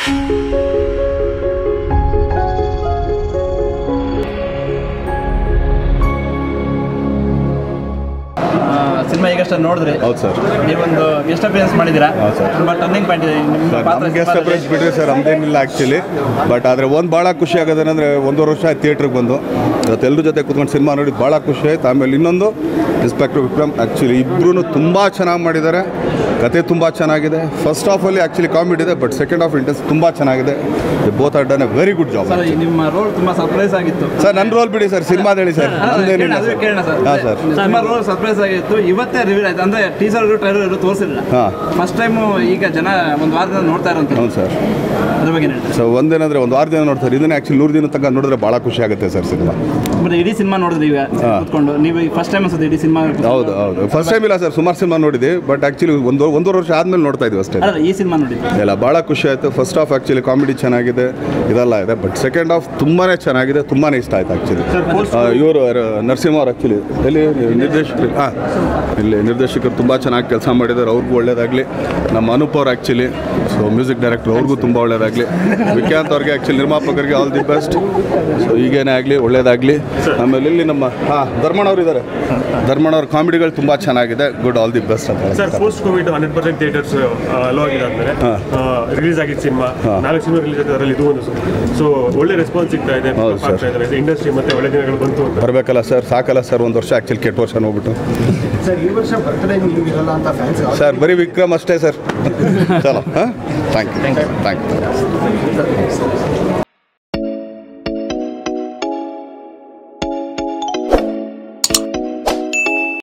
Cinema ಈಗಷ್ಟೇ ನೋಡಿದ್ರಿ ಹೌದು ಸರ್ ನೀವೊಂದು ಗೆಸ್ಟ್ ಅಪಿಯನ್ಸ್ ಮಾಡಿದ್ದೀರಾ ಹೌದು ಸರ್. ತುಂಬ ಟರ್ನಿಂಗ್ ಪಾಯಿಂಟ್ ಇದೆ ನಿಮ್ಮ ಸರ್ ಪಾತ್ರ ನಮಗೆ ಸಪ್ರೇಟ್ ಬಿಟ್ಟರೆ ಸರ್ ನಮ್ದೇನಿಲ್ಲ ಆ್ಯಕ್ಚುಲಿ ಬಟ್ ಆದರೆ ಒಂದು ಭಾಳ ಖುಷಿ ಆಗೋದೇನೆಂದರೆ ಒಂದೂವರೆ ವರ್ಷ ಆಯ್ತು ಥಿಯೇಟ್ರಿಗೆ ಬಂದು ಇವತ್ತು ಎಲ್ಲರ ಜೊತೆ ಕೂತ್ಕೊಂಡು ಸಿನಿಮಾ ನೋಡಿದ್ದು ಭಾಳ ಖುಷಿ ಆಯ್ತು ಆಮೇಲೆ ಇನ್ನೊಂದು ಇನ್ಸ್ಪೆಕ್ಟರ್ ವಿಕ್ರಮ್ ಆ್ಯಕ್ಚುಲಿ ಇಬ್ಬರೂ ತುಂಬ ಚೆನ್ನಾಗಿ ಮಾಡಿದ್ದಾರೆ ಕತೆ ತುಂಬ ಚೆನ್ನಾಗಿದೆ ಫಸ್ಟ್ ಹಾಫಲ್ಲಿ ಆ್ಯಕ್ಚುಲಿ ಕಾಮಿಡಿ ಇದೆ ಬಟ್ ಸೆಕೆಂಡ್ ಹಾಫ್ ಇಂಟೆನ್ಸ್ ತುಂಬ ಚೆನ್ನಾಗಿದೆ both are done a very good job sir ನಿಮ್ಮ ರೋಲ್ ತುಂಬ ಸರ್ಪ್ರೈಸ್ ಆಗಿತ್ತು ಸರ್ ನನ್ನ ರೋಲ್ ಬಿಡಿ ಸರ್ ಸಿನಿಮಾದ ಹೇಳಿ ಸರ್ ನಂದೇನಿಲ್ಲ ಅದೇ ಸರ್ ಕೇಳೋಣ ಸರ್ ಹಾಂ ಸರ್ ನಿಮ್ಮ ರೋಲ್ ಸರ್ಪ್ರೈಸ್ ಆಗಿತ್ತು ಇವತ್ತೇ ರಿವೀಲ್ ಆಯ್ತು ಅಂದ್ರೆ ಟೀಸರ್ ಟ್ರೈಲರ್ ತೋರಿಸಿಲ್ಲ ಹಾಂ ಫಸ್ಟ್ ಟೈಮ್ ಈಗ ಜನ ಒಂದು ವಾರದಿಂದ ನೋಡ್ತಾ ಇರೋಂಥ ಹೌದು ಸರ್ ಅದ್ರ ಬಗ್ಗೆ ಏನ್ ಹೇಳ್ತೀರಾ ಸೊ ಒಂದೇನಂದ್ರೆ ಒಂದು ವಾರ ದಿನ ನೋಡ್ತಾರೆ ಇದನ್ನ ಆ್ಯಕ್ಚುಲಿ ನೂರು ದಿನ ತನಕ ನೋಡಿದ್ರೆ ಭಾಳ ಖುಷಿ ಆಗುತ್ತೆ ಸರ್ ಸಿನಿಮಾ ಮತ್ತೆ ಇಡೀ ಸಿನಿಮಾ ನೋಡಿದ್ರಿ ಈಗ ಕೂತ್ಕೊಂಡು ನೀವು ಫಸ್ಟ್ ಟೈಮ್ ಅನ್ಸುತ್ತೆ ಇಡೀ ಸಿನಿಮಾ ಹೌದು ಹೌದು ಫಸ್ಟ್ ಟೈಮ್ ಇಲ್ಲ ಸರ್ ಸುಮಾರು ಸಿನಿಮಾ ನೋಡಿದ್ವಿ ಬಟ್ ಆ್ಯಕ್ಚುಲಿ ಒಂದು ಒಂದೂವರೆ ವರ್ಷ ಆದಮೇಲೆ ನೋಡ್ತಾ ಇದ್ವಿ ಅಷ್ಟೇ ಅಲ್ಲ ಈ ಸಿನಿಮಾ ನೋಡಿದ್ರಿ ಇಲ್ಲ ಭಾಳ ಖುಷಿ ಆಯಿತು ಫಸ್ಟ್ ಹಾಫ್ ಆ್ಯಕ್ಚುಲಿ ಕಾಮಿಡಿ ಚೆನ್ನಾಗಿದೆ ಇದೆಲ್ಲ ಇದೆ ಬಟ್ ಸೆಕೆಂಡ್ ಹಾಫ್ ತುಂಬಾ ಚೆನ್ನಾಗಿದೆ ತುಂಬಾ ಇಷ್ಟ ಆಯ್ತು ಆ್ಯಕ್ಚುಲಿ ಇವರು ನರಸಿಂಹ ಅವ್ರು ಆ್ಯಕ್ಚುಲಿ ಎಲ್ಲಿ ನಿರ್ದೇಶಕರು ಹಾಂ ಇಲ್ಲಿ ನಿರ್ದೇಶಕರು ತುಂಬ ಚೆನ್ನಾಗಿ ಕೆಲಸ ಮಾಡಿದ್ದಾರೆ ಅವ್ರಿಗೂ ಒಳ್ಳೇದಾಗಲಿ ನಮ್ಮ ಅನೂಪ್ ಅವ್ರು ಆ್ಯಕ್ಚುಲಿ ಸೊ ಮ್ಯೂಸಿಕ್ ಡೈರೆಕ್ಟರ್ ಅವ್ರಿಗೂ ತುಂಬ ಒಳ್ಳೇದಾಗಲಿ ವಿಕ್ಯಾಂತ್ ಅವ್ರಿಗೆ ಆ್ಯಕ್ಚುಲಿ ನಿರ್ಮಾಪಕರಿಗೆ ಆಲ್ ದಿ ಬೆಸ್ಟ್ ಸೊ ಈಗೇನೇ ಆಗಲಿ ಒಳ್ಳೇದಾಗಲಿ ಆಮೇಲೆ ಇಲ್ಲಿ ನಮ್ಮ ಹಾಂ ಧರ್ಮಣ್ಣ ಅವರು ಇದ್ದಾರೆ ಧರ್ಮಣ್ಣ ಅವ್ರ ಕಾಮಿಡಿಗಳು ತುಂಬ ಚೆನ್ನಾಗಿದೆ ಗುಡ್ ಆಲ್ ದಿ ಬೆಸ್ಟ್ ಅಂತ ಸರ್ ಹೇಳ್ತಾರೆ. Post Covid hundred percent theatres allow ಆಗಿದ್ದಾದ್ಮೇಲೆ ರಿಲೀಸ್ ಆಗಿದ್ದ ಸಿನಿಮಾ ನಾಲ್ಕು ಸಿನಿಮಾ ರಿಲೀಸ್ ಆಗಿದೆ ಅದರಲ್ಲಿ ಇದು ಒಂದು ಸೊ ಒಳ್ಳೆ ರೆಸ್ಪಾನ್ಸ್ ಸಿಗ್ತಾ ಇದೆ ಹೌದು, pick up ಆಗ್ತಾ ಇದ್ದಾರೆ ಇಂಡಸ್ಟ್ರಿ ಮತ್ತೆ ಒಳ್ಳೆ ದಿನಗಳು ಬಂತು ಅಂತ ಬರಬೇಕಲ್ಲ ಸರ್ ಸಾಕಲ್ಲ ಸರ್ ಒಂದು ವರ್ಷ ಆ್ಯಕ್ಚುಲಿ ಕೆಟ್ಟ ವರ್ಷ ಹೋಗ್ಬಿಟ್ಟು ಸರ್ ಈ ವರ್ಷ ಬರ್ತ್ಡೇ ನೀವು ಇರಲ್ಲ ಅಂತ ಫ್ಯಾನ್ಸ್ ಸರ್ ಬರೀ ವಿಕ್ರಮ್ ಅಷ್ಟೇ ಸರ್ ಚಲೋ ಹಾಂ ಥ್ಯಾಂಕ್ ಯು ಥ್ಯಾಂಕ್ ಯು